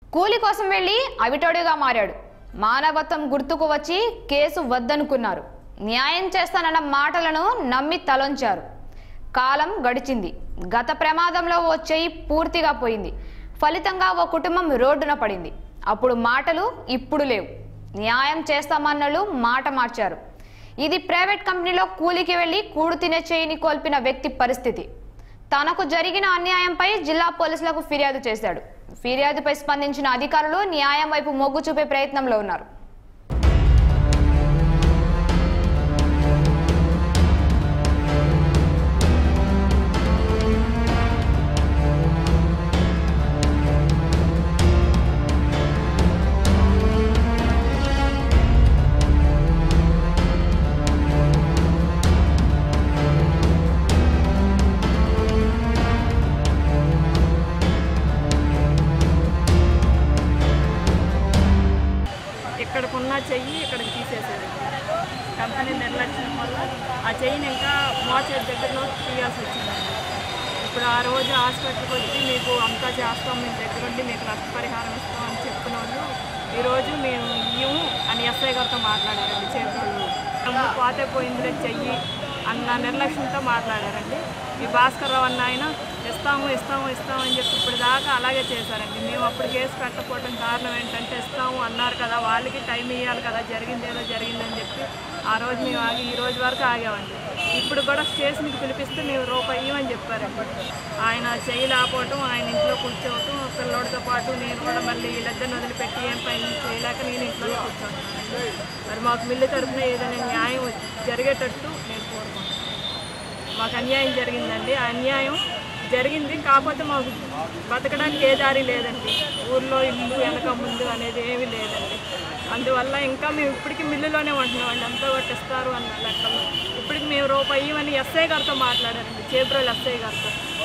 కూలి కోసం వెళ్లి అవిటోడిగా మారాడు మానవత్వం గుర్తుకు వచ్చి కేసు వద్దనుకున్నారు న్యాయం చేస్తానన్న మాటలను నమ్మి తలొంచారు కాలం గడిచింది గత ప్రమాదంలో ఓ చెయ్యి పూర్తిగా పోయింది ఫలితంగా ఓ కుటుంబం రోడ్డున పడింది అప్పుడు మాటలు ఇప్పుడు లేవు న్యాయం చేస్తామన్నలు మాట మార్చారు ఇది ప్రైవేట్ కంపెనీలో కూలికి వెళ్లి కూడు తినే చేయిని కోల్పిన వ్యక్తి పరిస్థితి తనకు జరిగిన అన్యాయంపై జిల్లా పోలీసులకు ఫిర్యాదు చేశాడు ఫిర్యాదుపై స్పందించిన అధికారులు న్యాయం వైపు మొగ్గు చూపే ప్రయత్నంలో ఉన్నారు ఇక్కడికున్న చెయ్యి ఇక్కడికి తీసేసేది కంపెనీ నిర్లక్ష్యం వల్ల ఆ చెయ్యిని ఇంకా మోచేతి దగ్గరలో తీయాల్సి వచ్చిందండి ఇప్పుడు ఆ రోజు హాస్పిటల్కి వచ్చి మీకు అంతా చేస్తాం మేము దగ్గరుండి మీకు నష్టపరిహారం ఇస్తాం అని చెప్పిన వాళ్ళు ఈరోజు మేము ఇయ్యము అని ఎస్ఐ గారితో మాట్లాడారండి చేతులు పోతే పోయిందిలే చెయ్యి అన్న నిర్లక్ష్యంతో మాట్లాడారండి ఈ భాస్కర్ రావు అన్న ఆయన ఇస్తాము ఇస్తాము ఇస్తాము అని చెప్పి ఇప్పుడు దాకా అలాగే చేశారండి మేము అప్పుడు కేసు పెట్టకపోవడం కారణం ఏంటంటే ఇస్తాము అన్నారు కదా వాళ్ళకి టైం ఇవ్వాలి కదా జరిగింది ఏదో జరిగిందని చెప్పి ఆ రోజు మేము ఆగి ఈ రోజు వరకు ఆగామండి ఇప్పుడు కూడా స్టేషన్కి పిలిపిస్తే మేము రూపాయి ఇవ్వమని చెప్పారండి ఆయన చేయి లేకపోవటం ఆయన ఇంట్లో కూర్చోవటం పిల్లోడితో పాటు నేను కూడా మళ్ళీ వీళ్ళిద్దరిని వదిలిపెట్టి ఏం పని చేయలేక నేను ఇంట్లో కూర్చోంటున్నాను మరి మాకు మిల్లు తరఫున ఏదైనా న్యాయం జరిగేటట్టు నేను కోరుకుంటున్నాను మాకు అన్యాయం జరిగిందండి ఆ అన్యాయం జరిగింది కాకపోతే మాకు బతకడానికి ఏ దారి లేదండి ఊర్లో ఇల్లు వెనక ముందు అనేది ఏమీ లేదండి అందువల్ల ఇంకా మేము ఇప్పటికీ మిల్లులోనే ఉంటున్నామండి అంతా కొట్టిస్తారు అన్న లెక్కలో ఇప్పటికి మేము రూపాయి ఇవ్వని ఎస్ఐ గారితో మాట్లాడారండి చేబ్రోలు ఎస్ఐ గారితో